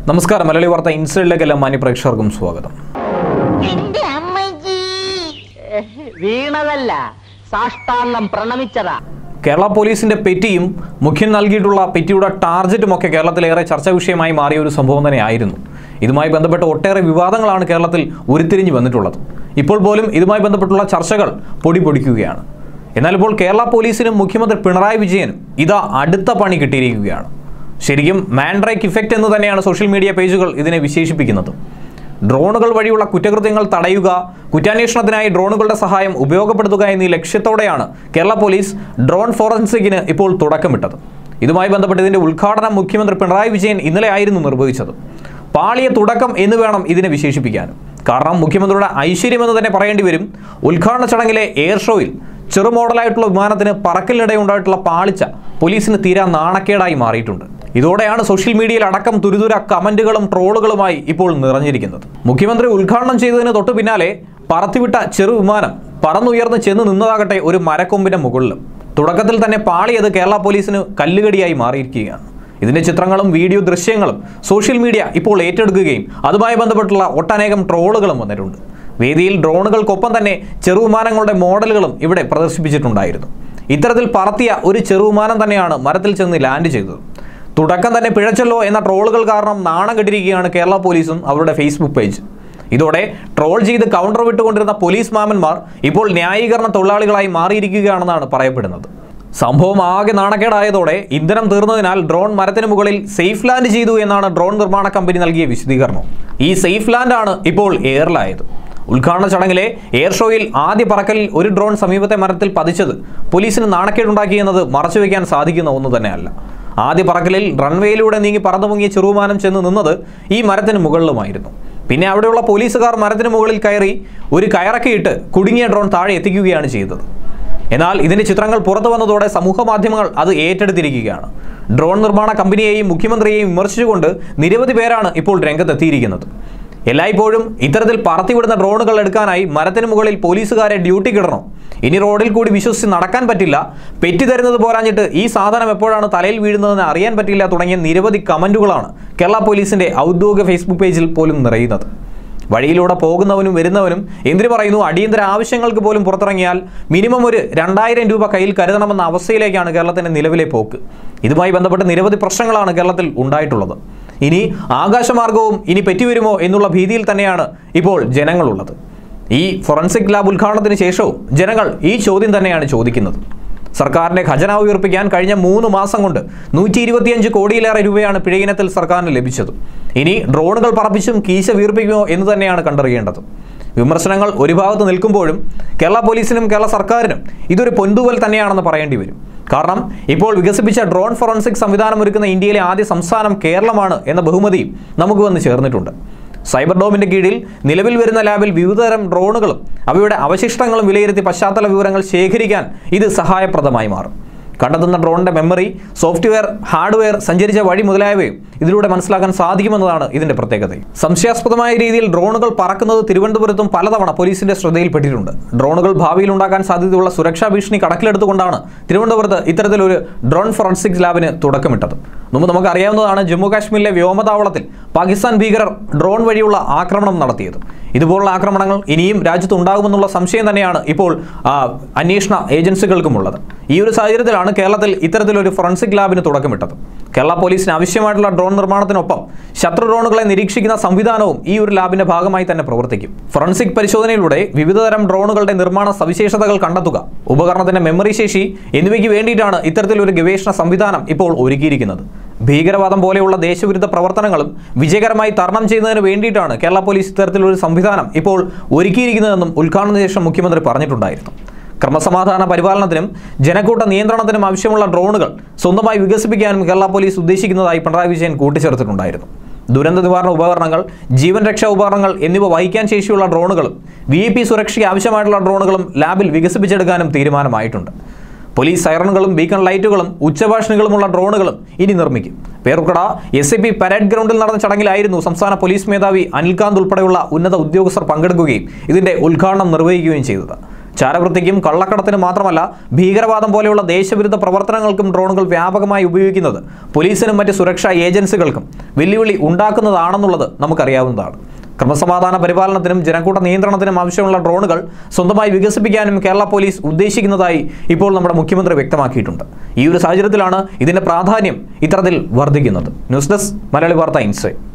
നമസ്കാരം മലയാളി വാർത്ത ഇൻസൈഡിലേക്ക് എല്ലാ മാന്യ പ്രേക്ഷകർക്കും സ്വാഗതം എന്റെ അമ്മജി വീണതല്ല സാഷ്ടാംഗം പ്രണമിച്ചതാ കേരള പോലീസിന്റെ പെറ്റിയും മുഖ്യൻ നൽകിയിട്ടുള്ള പെറ്റിയുടെ ടാർജറ്റും ഒക്കെ കേരളത്തിലേറെ ചർച്ചാ വിഷയമായി മാറിയ ഒരു സംഭവം തന്നെയായിരുന്നു ഇതുമായി ബന്ധപ്പെട്ട് ഒട്ടേറെ വിവാദങ്ങളാണ് കേരളത്തിൽ ഉരുത്തിരിഞ്ഞു വന്നിട്ടുള്ളത് ഇപ്പോൾ പോലും ഇതുമായി ബന്ധപ്പെട്ടുള്ള ചർച്ചകൾ പൊടി പൊടിക്കുകയാണ് എന്നാൽ ഇപ്പോൾ കേരള പോലീസിനും മുഖ്യമന്ത്രി പിണറായി വിജയനും ഇതാ അടുത്ത പണി കിട്ടിയിരിക്കുകയാണ് ശരിക്കും മാൻഡ്രേക്ക് ഇഫക്റ്റ് എന്ന് തന്നെയാണ് സോഷ്യൽ മീഡിയ പേജുകൾ ഇതിനെ വിശേഷിപ്പിക്കുന്നത് ഡ്രോണുകൾ വഴിയുള്ള കുറ്റകൃത്യങ്ങൾ തടയുക കുറ്റാന്വേഷണത്തിനായി ഡ്രോണുകളുടെ സഹായം ഉപയോഗപ്പെടുത്തുക എന്നീ ലക്ഷ്യത്തോടെയാണ് കേരള പോലീസ് ഡ്രോൺ ഫോറൻസിക്കിന് ഇപ്പോൾ തുടക്കമിട്ടത് ഇതുമായി ബന്ധപ്പെട്ട് ഇതിന്റെ ഉദ്ഘാടനം മുഖ്യമന്ത്രി പിണറായി വിജയൻ ഇന്നലെ ആയിരുന്നു നിർവഹിച്ചത് പാളിയ തുടക്കം എന്ന് വേണം ഇതിനെ വിശേഷിപ്പിക്കാനും കാരണം മുഖ്യമന്ത്രിയുടെ ഐശ്വര്യം എന്ന് തന്നെ പറയേണ്ടി വരും ഉദ്ഘാടന ചടങ്ങിലെ എയർ ഷോയിൽ ചെറു മോഡലായിട്ടുള്ള വിമാനത്തിന് പറക്കലിനിടെ ഉണ്ടായിട്ടുള്ള പാളിച്ച പോലീസിന് തീരാ നാണക്കേടായി മാറിയിട്ടുണ്ട് ഇതോടെയാണ് സോഷ്യൽ മീഡിയയിൽ അടക്കം തുരുതുര കമന്റുകളും ട്രോളുകളുമായി ഇപ്പോൾ നിറഞ്ഞിരിക്കുന്നത് മുഖ്യമന്ത്രി ഉദ്ഘാടനം ചെയ്തതിന് തൊട്ടു പിന്നാലെ പറത്തിവിട്ട ചെറു വിമാനം പറന്നുയർന്ന് ചെന്ന് നിന്നതാകട്ടെ ഒരു മരക്കൊമ്പിന്റെ മുകളിലും തുടക്കത്തിൽ തന്നെ പാളിയത് കേരള പോലീസിന് കല്ലുകടിയായി മാറിയിരിക്കുകയാണ് ഇതിന്റെ ചിത്രങ്ങളും വീഡിയോ ദൃശ്യങ്ങളും സോഷ്യൽ മീഡിയ ഇപ്പോൾ ഏറ്റെടുക്കുകയും അതുമായി ബന്ധപ്പെട്ടുള്ള ഒട്ടനേകം ട്രോളുകളും വന്നിട്ടുണ്ട് വേദിയിൽ ഡ്രോണുകൾക്കൊപ്പം തന്നെ ചെറുവിമാനങ്ങളുടെ മോഡലുകളും ഇവിടെ പ്രദർശിപ്പിച്ചിട്ടുണ്ടായിരുന്നു ഇത്തരത്തിൽ പറത്തിയ ഒരു ചെറുവിമാനം തന്നെയാണ് മരത്തിൽ ചെന്ന് ലാൻഡ് ചെയ്തത് തുടക്കം തന്നെ പിഴച്ചല്ലോ എന്ന ട്രോളുകൾ കാരണം നാണം കെട്ടിരിക്കുകയാണ് കേരള പോലീസും അവരുടെ ഫേസ്ബുക്ക് പേജ് ഇതോടെ ട്രോൾ ചെയ്ത് കൗണ്ടർ വിട്ടുകൊണ്ടിരുന്ന പോലീസ് മാമന്മാർ ഇപ്പോൾ ന്യായീകരണ തൊഴിലാളികളായി മാറിയിരിക്കുകയാണെന്നാണ് പറയപ്പെടുന്നത് സംഭവം ആകെ നാണക്കേടായതോടെ ഇന്ധനം തീർന്നതിനാൽ ഡ്രോൺ മരത്തിന് മുകളിൽ സേഫ് ലാൻഡ് ചെയ്തു എന്നാണ് ഡ്രോൺ നിർമ്മാണ കമ്പനി നൽകിയ വിശദീകരണം ഈ സേഫ് ലാൻഡ് ആണ് ഇപ്പോൾ എയറിലായത് ഉദ്ഘാടന ചടങ്ങിലെ എയർ ഷോയിൽ ആദ്യ പറക്കലിൽ ഒരു ഡ്രോൺ സമീപത്തെ മരത്തിൽ പതിച്ചത് പോലീസിന് നാണക്കേടുണ്ടാക്കിയെന്നത് മറച്ചുവെക്കാൻ സാധിക്കുന്ന ഒന്ന് തന്നെയല്ല ആദ്യ പറക്കലിൽ റൺവേയിലൂടെ നീങ്ങി പറന്നു പൊങ്ങിയ ചെറുവിമാനം ചെന്ന് നിന്നത് ഈ മരത്തിന് മുകളിലുമായിരുന്നു പിന്നെ അവിടെയുള്ള പോലീസുകാർ മരത്തിന് മുകളിൽ കയറി ഒരു കയറക്കിയിട്ട് കുടുങ്ങിയ ഡ്രോൺ താഴെ എത്തിക്കുകയാണ് ചെയ്തത് എന്നാൽ ഇതിന്റെ ചിത്രങ്ങൾ പുറത്തു വന്നതോടെ സമൂഹ മാധ്യമങ്ങൾ അത് ഏറ്റെടുത്തിരിക്കുകയാണ് ഡ്രോൺ നിർമ്മാണ കമ്പനിയെയും മുഖ്യമന്ത്രിയെയും വിമർശിച്ചുകൊണ്ട് നിരവധി പേരാണ് ഇപ്പോൾ രംഗത്തെത്തിയിരിക്കുന്നത് എല്ലായ്പ്പോഴും ഇത്തരത്തിൽ പറത്തിവിടുന്ന ഡ്രോണുകൾ എടുക്കാനായി മരത്തിന് മുകളിൽ പോലീസുകാരെ ഡ്യൂട്ടിക്കിടണം ഇനി റോഡിൽ കൂടി വിശ്വസിച്ച് നടക്കാൻ പറ്റില്ല പെറ്റി തരുന്നത് പോരാഞ്ഞിട്ട് ഈ സാധനം എപ്പോഴാണ് തലയിൽ വീഴുന്നതെന്ന് അറിയാൻ പറ്റില്ല തുടങ്ങിയ നിരവധി കമന്റുകളാണ് കേരള പോലീസിന്റെ ഔദ്യോഗിക ഫേസ്ബുക്ക് പേജിൽ പോലും നിറയുന്നത് വഴിയിലൂടെ പോകുന്നവനും വരുന്നവനും എന്തിനു പറയുന്നു അടിയന്തര ആവശ്യങ്ങൾക്ക് പോലും പുറത്തിറങ്ങിയാൽ മിനിമം ഒരു രണ്ടായിരം രൂപ കയ്യിൽ കരുതണമെന്ന അവസ്ഥയിലേക്കാണ് കേരളത്തിന്റെ നിലവിലെ പോക്ക് ഇതുമായി ബന്ധപ്പെട്ട് നിരവധി പ്രശ്നങ്ങളാണ് കേരളത്തിൽ ഉണ്ടായിട്ടുള്ളത് ഇനി ആകാശമാർഗവും ഇനി പെറ്റുവരുമോ എന്നുള്ള ഭീതിയിൽ തന്നെയാണ് ഇപ്പോൾ ജനങ്ങളുള്ളത് ഈ ഫോറൻസിക് ലാബ് ഉദ്ഘാടനത്തിന് ശേഷവും ജനങ്ങൾ ഈ ചോദ്യം തന്നെയാണ് ചോദിക്കുന്നത് സർക്കാരിന്റെ ഖജനാവ് ഉയർപ്പിക്കാൻ കഴിഞ്ഞ മൂന്ന് മാസം കൊണ്ട് നൂറ്റി ഇരുപത്തിയഞ്ച് കോടിയിലേറെ രൂപയാണ് പിഴയിനത്തിൽ സർക്കാരിന് ലഭിച്ചത് ഇനി ഡ്രോണുകൾ പറപ്പിച്ചും കീശ വീർപ്പിക്കുമോ എന്ന് തന്നെയാണ് കണ്ടറിയേണ്ടത് വിമർശനങ്ങൾ ഒരു ഭാഗത്ത് നിൽക്കുമ്പോഴും കേരള പോലീസിനും കേരള സർക്കാരിനും ഇതൊരു പൊൻതൂവൽ തന്നെയാണെന്ന് പറയേണ്ടി വരും കാരണം ഇപ്പോൾ വികസിപ്പിച്ച ഡ്രോൺ ഫോറൻസിക് സംവിധാനം ഒരുക്കുന്ന ഇന്ത്യയിലെ ആദ്യ സംസ്ഥാനം കേരളമാണ് എന്ന ബഹുമതിയും നമുക്ക് വന്ന് ചേർന്നിട്ടുണ്ട് സൈബർ ഡോമിന്റെ കീഴിൽ നിലവിൽ വരുന്ന ലാബിൽ വിവിധതരം ഡ്രോണുകളും അവയുടെ അവശിഷ്ടങ്ങളും വിലയിരുത്തി പശ്ചാത്തല വിവരങ്ങൾ ശേഖരിക്കാൻ ഇത് സഹായപ്രദമായി മാറും കണ്ടെത്തുന്ന ഡ്രോണിന്റെ മെമ്മറി സോഫ്റ്റ്വെയർ ഹാർഡ്വെയർ സഞ്ചരിച്ച വഴി മുതലായവയും ഇതിലൂടെ മനസ്സിലാക്കാൻ സാധിക്കുമെന്നതാണ് ഇതിന്റെ പ്രത്യേകത സംശയാസ്പദമായ രീതിയിൽ ഡ്രോണുകൾ പറക്കുന്നത് തിരുവനന്തപുരത്തും പലതവണ പോലീസിന്റെ ശ്രദ്ധയിൽപ്പെട്ടിട്ടുണ്ട് ഡ്രോണുകൾ ഭാവിയിൽ ഉണ്ടാക്കാൻ സാധ്യതയുള്ള സുരക്ഷാ ഭീഷണി കണക്കിലെടുത്തുകൊണ്ടാണ് തിരുവനന്തപുരത്ത് ഇത്തരത്തിലൊരു ഡ്രോൺ ഫോറൻസിക് ലാബിന് തുടക്കമിട്ടത് മുമ്പ് നമുക്ക് അറിയാവുന്നതാണ് ജമ്മു കാശ്മീരിലെ വ്യോമതാവളത്തിൽ പാകിസ്ഥാൻ ഭീകരർ ഡ്രോൺ വഴിയുള്ള ആക്രമണം നടത്തിയത് ഇതുപോലുള്ള ആക്രമണങ്ങൾ ഇനിയും രാജ്യത്ത് ഉണ്ടാകുമെന്നുള്ള സംശയം തന്നെയാണ് ഇപ്പോൾ ആ, അന്വേഷണ ഏജൻസികൾക്കുമുള്ളത് ഈ ഒരു സാഹചര്യത്തിലാണ് കേരളത്തിൽ ഇത്തരത്തിലൊരു ഫോറൻസിക് ലാബിന് തുടക്കമിട്ടത് കേരള പോലീസിന് ആവശ്യമായിട്ടുള്ള ഡ്രോൺ നിർമ്മാണത്തിനൊപ്പം ശത്രു ഡ്രോണുകളെ നിരീക്ഷിക്കുന്ന സംവിധാനവും ഈ ഒരു ലാബിന്റെ ഭാഗമായി തന്നെ പ്രവർത്തിക്കും ഫോറൻസിക് പരിശോധനയിലൂടെ വിവിധതരം ഡ്രോണുകളുടെ നിർമ്മാണ സവിശേഷതകൾ കണ്ടെത്തുക ഉപകരണത്തിന്റെ മെമ്മറി ശേഷി എന്നിവയ്ക്ക് വേണ്ടിയിട്ടാണ് ഇത്തരത്തിലൊരു ഗവേഷണ സംവിധാനം ഇപ്പോൾ ഒരുക്കിയിരിക്കുന്നത് ഭീകരവാദം പോലെയുള്ള ദേശവിരുദ്ധ പ്രവർത്തനങ്ങളും വിജയകരമായി തരണം ചെയ്യുന്നതിന് വേണ്ടിയിട്ടാണ് കേരള പോലീസ് ഇത്തരത്തിലൊരു സംവിധാനം ഇപ്പോൾ ഒരുക്കിയിരിക്കുന്നതെന്നും ഉദ്ഘാടന ശേഷം മുഖ്യമന്ത്രി പറഞ്ഞിട്ടുണ്ടായിരുന്നു ക്രമസമാധാന പരിപാലനത്തിനും ജനക്കൂട്ട നിയന്ത്രണത്തിനും ആവശ്യമുള്ള ഡ്രോണുകൾ സ്വന്തമായി വികസിപ്പിക്കാനും കേരള പോലീസ് ഉദ്ദേശിക്കുന്നതായി പിണറായി വിജയൻ കൂട്ടിച്ചേർത്തിട്ടുണ്ടായിരുന്നു ദുരന്ത നിവാരണ ഉപകരണങ്ങൾ ജീവൻ രക്ഷാ ഉപകരണങ്ങൾ എന്നിവ വഹിക്കാൻ ശേഷിയുള്ള ഡ്രോണുകളും വി ഐ പി സുരക്ഷയ്ക്ക് ആവശ്യമായിട്ടുള്ള ഡ്രോണുകളും ലാബിൽ വികസിപ്പിച്ചെടുക്കാനും തീരുമാനമായിട്ടുണ്ട് പോലീസ് സൈറണുകളും ബീക്കൺ ലൈറ്റുകളും ഉച്ചഭാഷണികളുമുള്ള ഡ്രോണുകളും ഇനി നിർമ്മിക്കും Peroorkada S A P parade ഗ്രൗണ്ടിൽ നടന്ന ചടങ്ങിലായിരുന്നു സംസ്ഥാന പോലീസ് മേധാവി അനിൽകാന്ത് ഉൾപ്പെടെയുള്ള ഉന്നത ഉദ്യോഗസ്ഥർ പങ്കെടുക്കുകയും ഇതിന്റെ ഉദ്ഘാടനം നിർവഹിക്കുകയും ചെയ്തത് ചാരവൃത്തിക്കും കള്ളക്കടത്തിനും മാത്രമല്ല ഭീകരവാദം പോലെയുള്ള ദേശവിരുദ്ധ പ്രവർത്തനങ്ങൾക്കും ഡ്രോണുകൾ വ്യാപകമായി ഉപയോഗിക്കുന്നത് പോലീസിനും മറ്റ് സുരക്ഷാ ഏജൻസികൾക്കും വെല്ലുവിളി ഉണ്ടാക്കുന്നതാണെന്നുള്ളത് നമുക്കറിയാവുന്നതാണ് ക്രമസമാധാന പരിപാലനത്തിനും ജനക്കൂട്ട നിയന്ത്രണത്തിനും ആവശ്യമുള്ള ഡ്രോണുകൾ സ്വന്തമായി വികസിപ്പിക്കാനും കേരള പോലീസ് ഉദ്ദേശിക്കുന്നതായി ഇപ്പോൾ നമ്മുടെ മുഖ്യമന്ത്രി വ്യക്തമാക്കിയിട്ടുണ്ട് ഈ ഒരു സാഹചര്യത്തിലാണ് ഇതിന്റെ പ്രാധാന്യം ഇത്തരത്തിൽ വർദ്ധിക്കുന്നത് ന്യൂസ് ഡെസ്ക് മലയാളി വാർത്ത ഇൻസൈറ്റ്